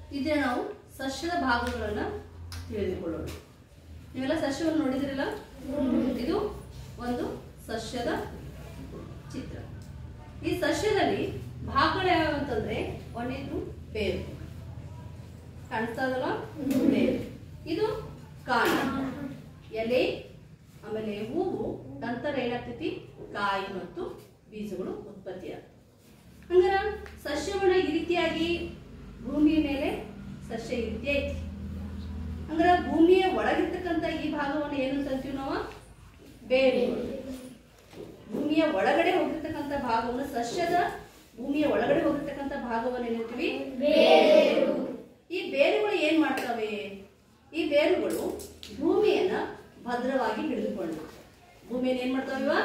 ಇದ್ರೆ ನಾವು ಸಸ್ಯದ ಭಾಗಗಳನ್ನ ತಿಳಿದುಕೊಳ್ಳೋಣ ನೀವೆಲ್ಲ ಸಸ್ಯವನ್ನು ನೋಡಿದಿರಲ್ಲ ಇದು ಒಂದು ಸಸ್ಯದ ಚಿತ್ರ ಈ ಸಸ್ಯದಲ್ಲಿ ಭಾಗಗಳು ಯಾವ್ಯಾವ ಅಂತಂದ್ರೆ ಒಂದೇದು ಬೇರು ಕಾಣಿಸ್ತಾ ಇದಲ್ಲ ಬೇರು ಇದು ಕಾಂಡ ಎಲೆ ಆಮೇಲೆ ಹೂವು ನಂತರ ಏನಾಗ್ತೈತಿ ಕಾಯಿ ಮತ್ತು ಬೀಜಗಳು ಉತ್ಪತ್ತಿ ಆಗ್ತವೆ ಹಂಗಾರ ಸಸ್ಯವನ್ನ ಈ ರೀತಿಯಾಗಿ ಭೂಮಿಯ ಮೇಲೆ ಸಸ್ಯ ಈ ರೀತಿ ಐತಿ ಹಂಗಾರ ಭೂಮಿಯ ಒಳಗಿರ್ತಕ್ಕಂಥ ಈ ಭಾಗವನ್ನು ಏನಂತ ಅಂತೀವಿ ನಾವು ಬೇರು ಭೂಮಿಯ ಒಳಗಡೆ ಹೋಗಿರ್ತಕ್ಕಂಥ ಭಾಗವನ್ನು ಸಸ್ಯದ ಭೂಮಿಯ ಒಳಗಡೆ ಹೋಗಿರ್ತಕ್ಕಂಥ ಭಾಗವನ್ನು ಏನಂತೀವಿ ಬೇರು ಈ ಬೇರುಗಳು ಏನ್ ಮಾಡ್ತವೆ ಈ ಬೇರುಗಳು ಭೂಮಿಯನ್ನ ಭದ್ರವಾಗಿ ಹಿಡಿದುಕೊಂಡು ಭೂಮಿಯನ್ನು ಏನ್ ಮಾಡ್ತಾವ ಇವ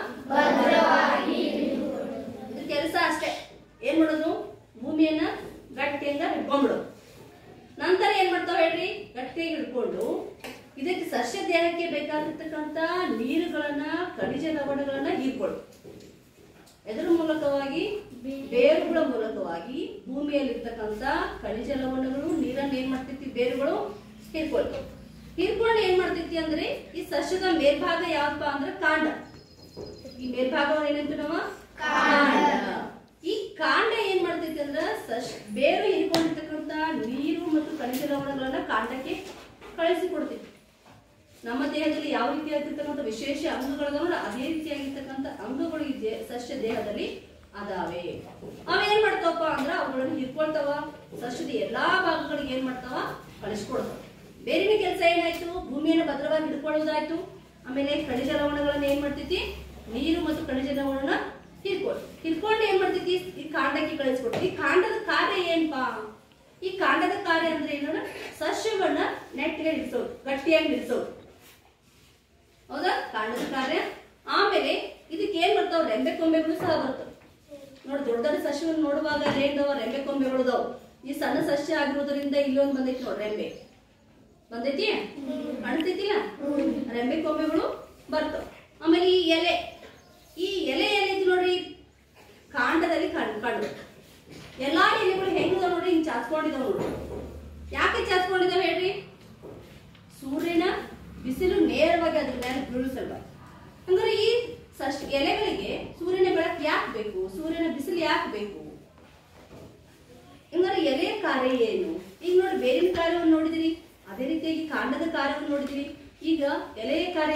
ಇದು ಕೆಲಸ ಅಷ್ಟೇ ಏನ್ ಮಾಡೋದು ಭೂಮಿಯನ್ನ ಗಟ್ಟಿಯಿಂದ ಹಿಡ್ಕೊಂಡ್ಬಿಡೋದು ನಂತರ ಏನ್ ಮಾಡ್ತಾವ ಹೇಳ್ರಿ ಗಟ್ಟಿಯಾಗಿ ಹಿಡ್ಕೊಂಡು ಇದಕ್ಕೆ ಸಸ್ಯ ದೇಹಕ್ಕೆ ಬೇಕಾಗಿರ್ತಕ್ಕಂಥ ನೀರುಗಳನ್ನ ಖನಿಜ ಲವಣಗಳನ್ನ ಹೀರ್ಕೊಳ್ಳು ಎದರ ಮೂಲಕವಾಗಿ ಬೇರುಗಳ ಮೂಲಕವಾಗಿ ಭೂಮಿಯಲ್ಲಿರ್ತಕ್ಕಂಥ ಖನಿಜ ಲವಣಗಳು ನೀರನ್ನ ಏನ್ ಮಾಡ್ತೈತಿ ಬೇರುಗಳು ಹೀರ್ಕೊಳ್ತವೆ ಹೀರ್ಕೊಂಡು ಏನ್ ಮಾಡ್ತೈತಿ ಅಂದ್ರೆ ಈ ಸಸ್ಯದ ಮೇಲ್ಭಾಗ ಯಾವಪ್ಪ ಅಂದ್ರೆ ಕಾಂಡ ಈ ಮೇಲ್ಭಾಗವನ್ನು ಏನಂತ ನಾವು ಕಾಂಡ ಈ ಕಾಂಡ ಏನ್ ಮಾಡ್ತೈತಿ ಅಂದ್ರ ಸಸ್ ಬೇರು ಹೀರ್ಕೊಂಡಿರ್ತಕ್ಕಂಥ ನೀರು ಮತ್ತು ಖನಿಜ ಲವಣಗಳನ್ನ ಕಾಂಡಕ್ಕೆ ಕಳಿಸಿಕೊಡ್ತೈತಿ ನಮ್ಮ ದೇಹದಲ್ಲಿ ಯಾವ ರೀತಿಯಾಗಿರ್ತಕ್ಕಂಥ ವಿಶೇಷ ಅಂಗಗಳದಾವಲ್ಲ ಅದೇ ರೀತಿಯಾಗಿರ್ತಕ್ಕಂಥ ಅಂಗಗಳು ಈ ದೇ- ಸಸ್ಯ ದೇಹದಲ್ಲಿ ಅದಾವೆ ಅವ ಏನ್ ಮಾಡ್ತಾವಪ್ಪ ಅಂದ್ರ ಅವುಗಳನ್ನ ಹಿಡ್ಕೊಳ್ತಾವ ಸಸ್ಯದ ಎಲ್ಲಾ ಭಾಗಗಳಿಗೆ ಏನ್ ಮಾಡ್ತಾವ ಕಳಿಸ್ಕೊಡ್ತಾವ ಬೇರಿನ ಕೆಲಸ ಏನಾಯ್ತು ಭೂಮಿಯನ್ನು ಭದ್ರವಾಗಿ ಹಿಡ್ಕೊಳ್ಳೋದಾಯ್ತು ಆಮೇಲೆ ಖನಿಜ ಲವಣಗಳನ್ನ ಏನ್ ಮಾಡ್ತೈತಿ ನೀರು ಮತ್ತು ಖನಿಜ ಲವಣನ ಹಿಡ್ಕೊಂಡು ಹಿಡ್ಕೊಂಡು ಏನ್ ಮಾಡ್ತೈತಿ ಈ ಕಾಂಡಕ್ಕೆ ಕಳಿಸ್ಕೊಡ್ತೀವಿ ಈ ಕಾಂಡದ ಕಾರ್ಯ ಏನ್ಪಾ ಈ ಕಾಂಡದ ಕಾರ್ಯ ಅಂದ್ರೆ ಏನು ಸಸ್ಯವನ್ನ ನೆಟ್ಟಿಗೆ ನಿಲ್ಸೋದು ಗಟ್ಟಿಯಾಗಿ ನಿಲ್ಸೋದು ಹೌದಾ ಕಾಂಡದ ಕಾರ್ಯ ಆಮೇಲೆ ಇದಕ್ಕೆ ಏನ್ ಬರ್ತಾವ ರೆಂಬೆ ಕೊಂಬೆಗಳು ಸಹ ಬರ್ತಾವ ನೋಡಿ ದೊಡ್ಡ ದೊಡ್ಡ ಸಸ್ಯವನ್ನು ನೋಡುವಾಗ ಏನ್ದವ ರೆಂಬೆ ಕೊಂಬೆಗಳು ಅದಾವ ಈ ಸಣ್ಣ ಸಸ್ಯ ಆಗಿರೋದ್ರಿಂದ ಇಲ್ಲೊಂದು ಬಂದೈತಿ ನೋಡಿ ರೆಂಬೆ ಬಂದೈತಿ ಕಾಣ್ತೈತಿಲ್ಲ ರೆಂಬೆ ಕೊಂಬೆಗಳು ಬರ್ತಾವ ಆಮೇಲೆ ಈ ಎಲೆ ಈ ಎಲೆ ಏನೈತಿ ನೋಡ್ರಿ ಕಾಂಡದಲ್ಲಿ ಕಂಡು ಕಂಡು ಎಲ್ಲಾ ಎಲೆಗಳು ಹೆಂಗಿದಾವ ನೋಡ್ರಿ ಹಿಂಗ್ ಚಾಚ್ಕೊಂಡಿದಾವ ನೋಡ್ರಿ ಯಾಕೆ ಚಾಚ್ಕೊಂಡಿದಾವ ಹೇಳ್ರಿ ಸೂರ್ಯನ ಬಿಸಿಲು ನೇರವಾಗಿ ಅದ್ರ ಮೇಲೆ ಬೀಳಿಸಲ್ವ ಹಂಗಾರೆ ಈ ಸಸ್ ಎಲೆಗಳಿಗೆ ಸೂರ್ಯನ ಬೆಳಕು ಯಾಕೆ ಬೇಕು ಸೂರ್ಯನ ಬಿಸಿಲು ಯಾಕೆ ಬೇಕು ಹಂಗಾರೆ ಎಲೆಯ ಕಾರ್ಯ ಏನು ಈಗ ನೋಡಿ ಬೇರಿನ ಕಾರ್ಯವನ್ನು ನೋಡಿದಿರಿ ಅದೇ ರೀತಿಯಾಗಿ ಕಾಂಡದ ಕಾರ್ಯವನ್ನು ನೋಡಿದಿರಿ ಈಗ ಎಲೆಯ ಕಾರ್ಯ